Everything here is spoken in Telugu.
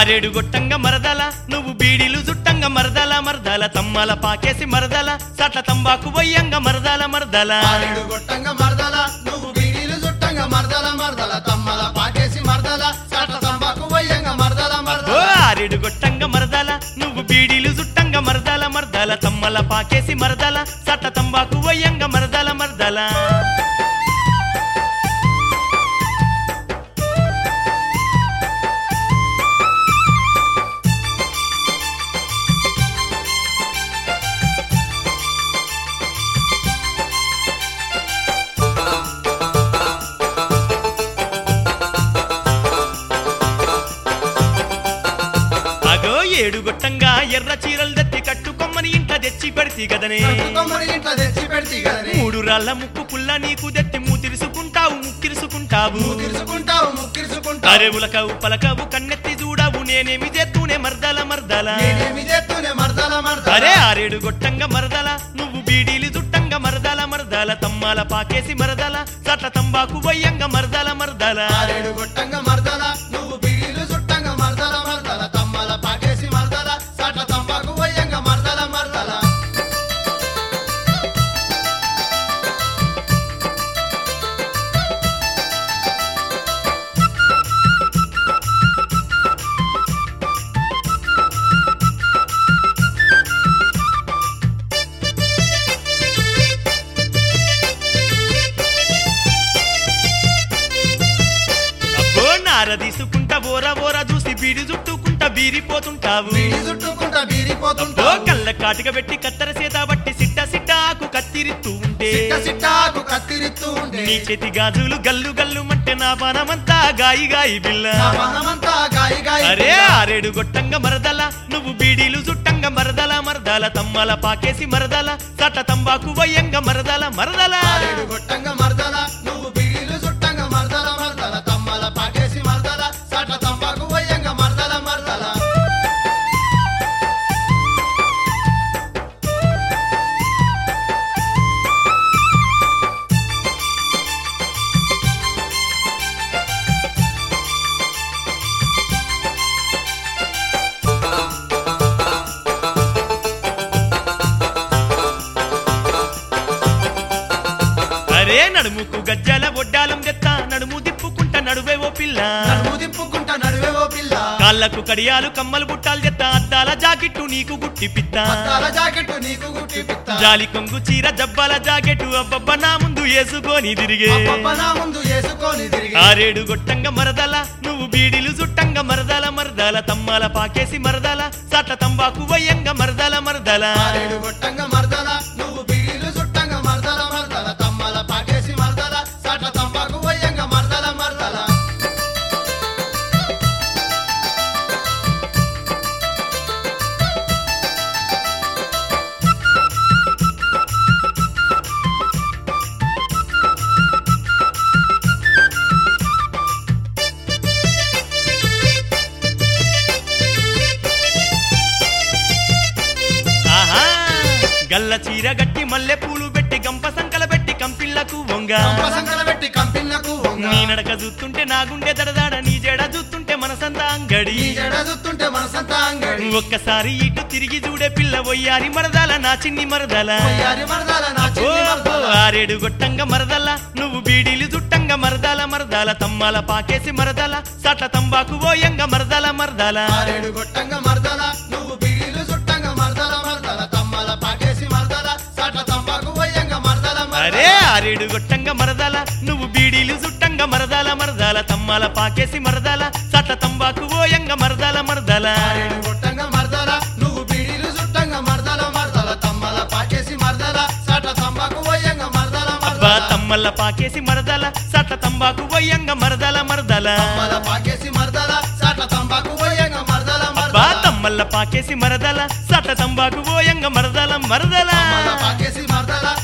ఆరేడు గొట్టంగ మరదల నువ్వు బీడీలు జుట్టంగ మరదల మరదల తమ్మల పాకేసి మరదల సట్ల తంబాకు వయ్యంగ మరదల మరదల ఆరేడు గొట్టంగ మరదల నువ్వు బీడీలు చుట్టంగ మరదల మరదల తమ్మల పాకేసి మరదల సట్ల తంబాకు వయ్యంగ మరదల ఓ మరదల ఆరేడు గొట్టంగ మరదల నువ్వు బీడీలు జుట్టంగ మరదల మరదల తమ్మల పాకేసి మరదల సట్ల తంబాకు వయ్యంగ మరదల మరదల అగో ఏడు గొట్టంగా ఎర్ర చీరలు దత్తి కట్టుకొమ్మని ఇంట తెచ్చి పెడితి గదనే కట్టుకొమ్మని ఇంట్లో తెచ్చి పెడితే కదనే మూడు రాళ్ళ ముక్కు పుల్ల నీకు దెత్తి మూతిరుసుకుంటావు ముక్కిరుసుకుంటావు ముక్కిరుసుకుంటావు ముక్కిరుసుకుంటావు అరేవులకవు పలకవు కన్నెత్తి చూడవు నేనేమి చేస్తూనే మర్దల మర్దల నేనేమి చేస్తూనే మరదల మరదల అరే ఆరేడు గొట్టంగ మరదల నువ్వు బీడీలు చుట్టంగ మరదల మరదల తమ్మాల పాకేసి మరదల సట్ల తంబాకు వయ్యంగ మరదల మరదల ఆరేడు గొట్టంగ మరదల నువ్వు బీడీలు చుట్టంగ మరదల మరదల తమ్మల పాకేసి మరదల సట్ల తంబాకు వయ్యంగ మరదల మరదల అబ్బో నార తీసుకుంటా ఓర ఓర చూసి బీడి చుట్టుకుంటా బీరిపోతుంటావు బీడి చుట్టుకుంటా ఓ బీరిపోతుంటావు కళ్ళ కాటిక పెట్టి కత్తెర చేత బట్టి సిట్ట సిట్టాకు కత్తిరిత్తూ ఉంటే సిట్ట సిట్టాకు కత్తిరిస్తూ ఉండే నీ చేతి గాజులు గల్లు గల్లు మంటే నా పానమంతా గాయి గాయి బిల్ల నా మనమంతా గాయి గాయి అరే ఆరేడు గొట్టంగ మరదల నువ్వు బీడీలు చుట్టంగ మరదల మరదల తమ్మల పాకేసి మరదల సట తంబాకు వయ్యంగ మరదల మరదల ఆరేడు గొట్టంగ మరదల నువ్వు బీడీలు చుట్టంగ మరదల మరదల తమ్మల పాకేసి మరదల సట్ల తంబాకు వయ్యంగ మరదల మరదల అరే నడుముకు గజ్జల ఒడ్డాలం తెత్తా నడుము దిప్పుకుంటా నడువే ఓ పిల్ల నడుము దిప్పుకుంటా నడువే ఓ పిల్ల కాళ్ళకు కడియాలు కమ్మలు బుట్టాలు తెత్తా అద్దాల జాకెట్టు నీకు గుట్టి పిత్త అద్దాల జాకెట్ నీకు గుట్టి పిత్త జాలి కొంగు చీర జబ్బాల జాకెట్టు అబ్బబ్బ నా ముందు వేసుకొని తిరిగే అబ్బబ్బ నా ముందు వేసుకొని తిరిగి ఆరేడు గొట్టంగ మరదల నువ్వు బీడీలు చుట్టంగ మరదల మరదల తమ్మాల పాకేసి మరదల సట్ల తంబాకు వయ్యంగ మరదల మరదల ఆరేడు గొట్టంగ మరదల నువ్వు బీడీలు చుట్టంగ మరదల మరదల తమ్మల పాకేసి మరదల సట్ల తంబాకు వయ్యంగ మరదల మరదల ఆహా గల్ల చీర గట్టి మల్లె పూలు పెట్టి గంప సంకల పెట్టి కంపిళ్లకు వంగ కంప సంకల పెట్టి కంపిన్లకు వంగ. నీ నడక చూస్తుంటే నా గుండె దడదాడ నీ జడ చూస్తుంటే మనసంతా అంగడి నీ జడ చూస్తుంటే మనసంతా అంగడి ఒక్కసారి ఇటు తిరిగి చూడే పిల్ల వయ్యారి మరదల నా చిన్ని మరదల పోయారి మరదల నా ఓ చిన్ని అబ్బో, మరదల ఆరేడు గొట్టంగ మరదల నువ్వు బీడీలు చుట్టంగ మరదల మరదల తమ్మల పాకేసి మరదల సట్ల తంబాకు ఓయంగ మరదల మరదల ఆరేడు గొట్టంగ మరదల నువ్వు బీడీలు చుట్టంగ మరదల మరదల తమ్మల పాకేసి మరదల సట్ల తంబాకు వయ్యంగ మరదల అరే మరదల ఆరేడు గొట్టంగ మరదల నువ్వు బీడీలు చుట్టంగ మరదల మరదల తమ్మల పాకేసి మరదల సట్ల తంబాకు ఓయంగ మరదల మరదల ఆరేడు గొట్టంగ మరదల నువ్వు బీడీలు చుట్టంగ మరదల మరదల తమ్మల పాకేసి మరదల సట్ల తంబాకు వయ్యంగ మరదల అబ్బా మరదల తమ్మల పాకేసి మరదల సట్ల తంబాకు వయ్యంగ మరదల మరదల తమ్మల పాకేసి మరదల సట్ల తంబాకు వయ్యంగ మరదల అబ్బా మరదల తమ్మల్ల పాకేసి మరదల సట్ల తంబాకు ఓయంగ మరదల మరదల తమ్మల పాకేసి మరదల